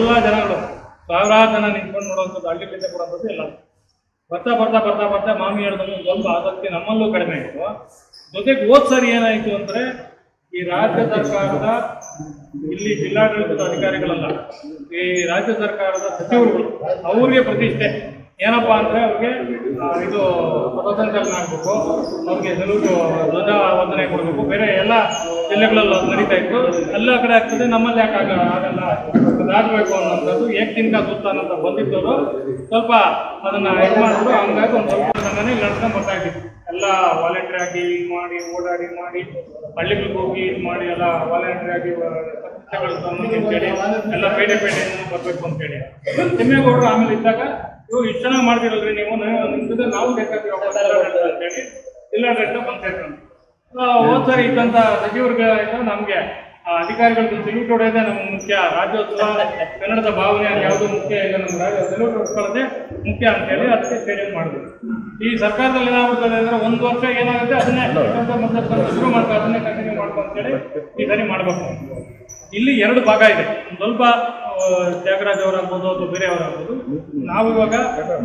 ಎಲ್ಲ ಜನಗಳು ಸಾವಿರಾರು ಜನ ನಿಂತ್ಕೊಂಡು ನೋಡುವಂಥದ್ದು ಹಳ್ಳಿಗಳಿಂದ ಕೂಡ ಬಂದು ಎಲ್ಲ ಬರ್ತಾ ಬರ್ತಾ ಬರ್ತಾ ಬರ್ತಾ ಮಾಮಿ ಹೇಳ್ದಂಗೆ ಸ್ವಲ್ಪ ಆಸಕ್ತಿ ನಮ್ಮಲ್ಲೂ ಕಡಿಮೆ ಆಯಿತು ಜೊತೆಗೆ ಹೋದ್ ಸರಿ ಏನಾಯಿತು ಅಂದರೆ ಈ ರಾಜ್ಯ ಸರ್ಕಾರದ ಇಲ್ಲಿ ಜಿಲ್ಲಾಡಳಿತದ ಅಧಿಕಾರಿಗಳಲ್ಲ ಈ ರಾಜ್ಯ ಸರ್ಕಾರದ ಸಚಿವರುಗಳು ಅವ್ರಿಗೆ ಪ್ರತಿಷ್ಠೆ ಏನಪ್ಪಾ ಅಂದ್ರೆ ಅವ್ರಿಗೆ ಆ, ಇದು ಪಥಸಂಚಲನ ಆಗಬೇಕು ಅವ್ರಿಗೆ ಸಲೂಟು ಧ್ವಜ ವಂದನೆ ಕೊಡಬೇಕು ಬೇರೆ ಎಲ್ಲ ಜಿಲ್ಲೆಗಳಲ್ಲೂ ಅದು ನಡೀತಾ ಇತ್ತು ಎಲ್ಲ ಕಡೆ ಆಗ್ತದೆ ನಮ್ಮಲ್ಲಿ ಯಾಕೆ ಆಗ ಆಗಲ್ಲ ಅದಾಗಬೇಕು ಅನ್ನೋಂಥದ್ದು ಏಕ್ತಿನ್ಕ ಸುತ್ತಾನ ಅಂತ ಬಂದಿದ್ದವರು ಸ್ವಲ್ಪ ಅದನ್ನ ಇದು ಮಾಡಿದ್ರು ಹಂಗಾಗಿ ಒಂದು ಸ್ವಲ್ಪ ಸಂಘನೇ ಇಲ್ಲಿ ನಡ್ಸ್ಕೊಂಡ್ ಬರ್ತಾ ಇದ್ದೀವಿ ಎಲ್ಲ ವಾಲಂಟಿಯರ್ ಆಗಿ ಇದು ಮಾಡಿ ಓಡಾಡಿ ಮಾಡಿ ಹಳ್ಳಿಗಳಿಗೆ ಹೋಗಿ ಇದು ಮಾಡಿ ಎಲ್ಲ ವಾಲಂಟಿಯರ್ ಆಗಿ ಪತ್ರಿಕೆಗಳು ತಗೊಂಡು ಅಂತೇಳಿ ಎಲ್ಲ ಪೇಟೆ ಪೇಟೆಯಿಂದ ಬರಬೇಕು ಅಂತೇಳಿ ತಿಮ್ಮೇಗೌಡರು ಆಮೇಲೆ ಇದ್ದಾಗ ಇವು ಇಷ್ಟು ಚೆನ್ನಾಗಿ ಮಾಡ್ತಿರಲ್ರಿ ನೀವು ನೀವು ನಿಮ್ ಜೊತೆ ನಾವು ಬೇಕಾಗ್ತೀವಿ ಒಬ್ಬ ಜಿಲ್ಲಾಡಳಿತ ಅಂತೇಳಿ ಜಿಲ್ಲಾಡಳಿತ ಬಂದ್ ಸೇರ್ಕೊಂಡು ಆ, ಹೋದ್ ಸರಿ ಇದ್ದಂತ ಸಚಿವರಿಗೆ ನಮ್ಗೆ ಆ, ಅಧಿಕಾರಿಗಳಿಗೆ ಸಲ್ಯೂಟ್ ಹೊಡೆಯೋದೇ ನಮ್ಗೆ ಮುಖ್ಯ ರಾಜ್ಯೋತ್ಸವ ಕನ್ನಡದ ಭಾವನೆ ಅದು ಯಾವುದು ಮುಖ್ಯ ಇಲ್ಲ ನಮ್ಗೆ ಸಲ್ಯೂಟ್ ಹೊಡ್ಕೊಳ್ಳೋದೇ ಮುಖ್ಯ ಅಂತ ಹೇಳಿ ಅದಕ್ಕೆ ಸ್ಟೇಡಿಯಂ ಮಾಡಿದ್ವಿ ಈ ಸರ್ಕಾರದಲ್ಲಿ ಏನಾಗ್ಬಿಡ್ತದೆ ಅಂದ್ರೆ ಒಂದು ವರ್ಷ ಏನಾಗುತ್ತೆ ಅದನ್ನೇ ಮತ್ತೆ ಸ್ವಲ್ಪ ಶುರು ಮಾಡ್ಕೊ ಅದನ್ನೇ ಕಂಟಿನ್ಯೂ ಮಾಡ್ಕೊ ಅಂತೇಳಿ ಈ ಸರಿ ಮಾಡ್ಬೇಕು ಇಲ್ಲಿ ಎರಡು ಭಾಗ ಇದೆ ಒಂದ್ ಸ್ವಲ್ಪ ಆ, ತ್ಯಾಗರಾಜ್ ಅವರಾಗ್ಬೋದು ಅಥವಾ ಬೇರೆಯವರಾಗ್ಬೋದು ನಾವು ಇವಾಗ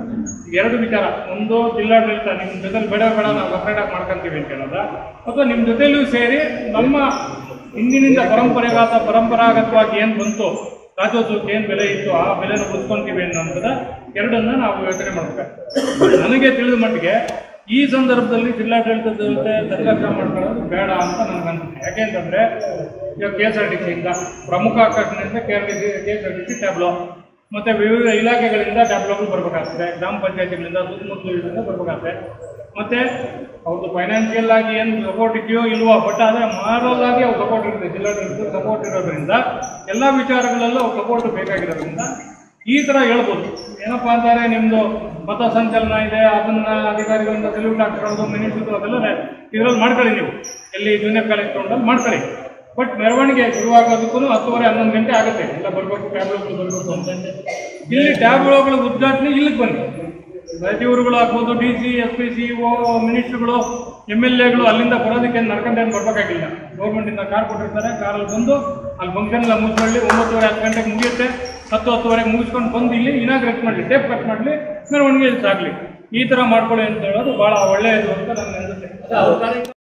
ಎರಡು ವಿಚಾರ ಒಂದು ಜಿಲ್ಲಾಡಳಿತ ನಿಮ್ಮ ಜೊತೆಲಿ ಬೇಡ ಬೇಡ ನಾವು ಸಪ್ರೇಟ್ ಆಗಿ ಮಾಡ್ಕೊಂತೀವಿ ಅಂತ ಹೇಳೋದ ಅಥವಾ ನಿಮ್ಮ ಜೊತೆಲೂ ಸೇರಿ ನಮ್ಮ ಹಿಂದಿನಿಂದ ಪರಂಪರೆಗಾತ ಪರಂಪರಾಗತವಾಗಿ ಏನು ಬಂತು ರಾಜ್ಯೋತ್ಸವಕ್ಕೆ ಏನು ಬೆಲೆ ಇತ್ತು ಆ ಬೆಲೆನ ಉಳಿಸ್ಕೊಂತೀವಿ ಅನ್ನೋಂಥದ ಎರಡನ್ನ ನಾವು ಯೋಚನೆ ಮಾಡಬೇಕು ನನಗೆ ತಿಳಿದ ಮಟ್ಟಿಗೆ ಈ ಸಂದರ್ಭದಲ್ಲಿ ಜಿಲ್ಲಾಡಳಿತದ ಜೊತೆ ಸಂಘರ್ಷ ಮಾಡ್ಕೊಳ್ಳೋದು ಬೇಡ ಅಂತ ನನಗೆ ಅನ್ಸುತ್ತೆ ಯಾಕೆಂತಂದ್ರೆ ಇವಾಗ ಕೆ ಎಸ್ ಆರ್ ಟಿ ಸಿಯಿಂದ ಪ್ರಮುಖ ಆಕರ್ಷಣೆಯಿಂದ K K S R T C tableau ಮತ್ತೆ ವಿವಿಧ ಇಲಾಖೆಗಳಿಂದ ಟ್ಯಾಬ್ಲೋಗಳು ಬರ್ಬೇಕಾಗ್ತದೆ ಗ್ರಾಮ ಪಂಚಾಯತಿಗಳಿಂದ ಸುತ್ತಮುತ್ತಲಿಂದ ಬರ್ಬೇಕಾಗ್ತದೆ ಮತ್ತೆ ಅವ್ರದ್ದು ಫೈನಾನ್ಷಿಯಲ್ ಆಗಿ ಏನು ಸಪೋರ್ಟ್ ಇದೆಯೋ ಇಲ್ವೋ ಬಟ್ ಆದರೆ ಮಾರಲ್ ಆಗಿ ಅವ್ರು ಸಪೋರ್ಟ್ ಇರುತ್ತೆ ಜಿಲ್ಲಾಡಳಿತ ಸಪೋರ್ಟ್ ಇರೋದ್ರಿಂದ ಎಲ್ಲ ವಿಚಾರಗಳಲ್ಲೂ ಅವ್ರು ಸಪೋರ್ಟ್ ಬೇಕಾಗಿರೋದ್ರಿಂದ ಈ ತರ ಹೇಳ್ಬೋದು ಏನಪ್ಪಾ ಅಂತಾರೆ ನಿಮ್ದು ಮತ ಸಂಚಲನ ಇದೆ ಅದನ್ನ ಅಧಿಕಾರಿಗಳಿಂದ ಸೆಲ್ಯೂಟ್ ಹಾಕ್ಕೊಳ್ಳೋದು ಮಿನಿಸ್ಟ್ರು ಅದೆಲ್ಲ ಇದ್ರಲ್ಲಿ ಮಾಡ್ಕೊಳ್ಳಿ ನೀವು ಎಲ್ಲಿ ಜೂನಿಯರ್ ಕಾಲೇಜ್ ಗ್ರೌಂಡಲ್ಲಿ ಮಾಡ್ಕೊಳ್ಳಿ ಬಟ್ ಮೆರವಣಿಗೆ ಶುರುವಾಗೋದಕ್ಕೂ ಹತ್ತುವರೆ ಹನ್ನೊಂದು ಗಂಟೆ ಆಗುತ್ತೆ ಎಲ್ಲ ಬರಬೇಕು ಟ್ಯಾಬ್ಲೆಟ್ಗಳು ಬರಬೇಕು ಅಂತಂದ್ರೆ ಇಲ್ಲಿ ಟ್ಯಾಬ್ಲೆಟ್ಗಳ ಉದ್ಘಾಟನೆ ಇಲ್ಲಿಗೆ ಬನ್ನಿ ಸಚಿವರುಗಳು ಆಗ್ಬೋದು D C S P C O ಮಿನಿಸ್ಟ್ರುಗಳು ಎಮ್ ಎಲ್ ಎಗಳು ಅಲ್ಲಿಂದ ಬರೋದಕ್ಕೆ ನಡ್ಕೊಂಡೇನು ಬರ್ಬೇಕಾಗಿಲ್ಲ ಗೌರ್ಮೆಂಟಿಂದ ಕಾರ್ ಕೊಟ್ಟಿರ್ತಾರೆ ಕಾರಲ್ಲಿ ಬಂದು ಅಲ್ಲಿ ಫಂಕ್ಷನ್ ಎಲ್ಲ ಮುಗಿಸ್ಕೊಳ್ಳಿ ಒಂಬತ್ತುವರೆ ಹತ್ತು ಗಂಟೆಗೆ ಮುಗಿಯುತ್ತೆ ಹತ್ತು ಹತ್ತುವರೆಗೆ ಮುಗಿಸ್ಕೊಂಡು ಬಂದು ಇಲ್ಲಿ ಇನಾಗ್ರೇಟ್ ಮಾಡಲಿ ಟೇಪ್ ಕಟ್ ಮಾಡಲಿ ಮೆರವಣಿಗೆ ಸಾಗಲಿ ಈ ಥರ ಮಾಡ್ಕೊಳ್ಳಿ ಅಂತ ಹೇಳೋದು ಭಾಳ ಒಳ್ಳೆಯದು ಅಂತ ನನಗೆ ಅನಿಸುತ್ತೆ